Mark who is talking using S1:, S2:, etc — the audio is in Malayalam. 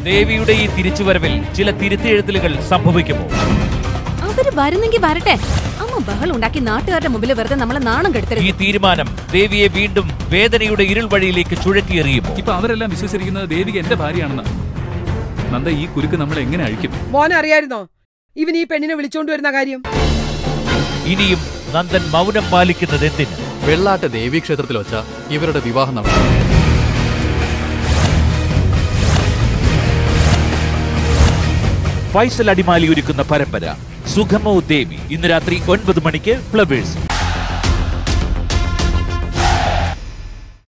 S1: ദേവിയുടെ ഈ തിരിച്ചുവരവിൽ ചില തിരുത്തിയെഴുത്തലുകൾ സംഭവിക്കുമോ
S2: അവര് വരുന്നെങ്കി വരട്ടെ അമ്മ ബഹളം ഉണ്ടാക്കി നാട്ടുകാരുടെ മുമ്പിൽ വെറുതെ നമ്മളെ നാണം
S1: ഈ
S2: കെടുത്തരുത്
S1: തീരുമാനം ദേവിയെ വീണ്ടും വേദനയുടെ ഇരുൾ വഴിയിലേക്ക് ചുഴറ്റിയെറിയുമോ
S3: ഇപ്പൊ അവരെല്ലാം വിശ്വസിച്ചിരിക്കുന്നത് ദേവിക എന്റെ ഭാര്യയാണെന്ന് നന്ദ ഈ കുരുക്ക് നമ്മളെ എങ്ങനെ അഴിക്കും
S4: മോനെ അറിയായിരുന്നോ ഇവൻ ഈ പെണ്ണിനെ വിളിച്ചോണ്ട് വരുന്ന കാര്യം
S1: ഇനിയും നന്ദൻ മൗനം പാലിക്കുന്നത് എന്തിന്
S5: വെള്ളാട്ട് ദേവീക്ഷേത്രത്തിൽ വെച്ച ഇവരുടെ വിവാഹം നടന്നു
S1: ഫൈസൽ അടിമാലി ഒരുക്കുന്ന പരമ്പര സുഖമോ ദേവി ഇന്ന് രാത്രി ഒൻപത് മണിക്ക് ഫ്ലവേഴ്സ്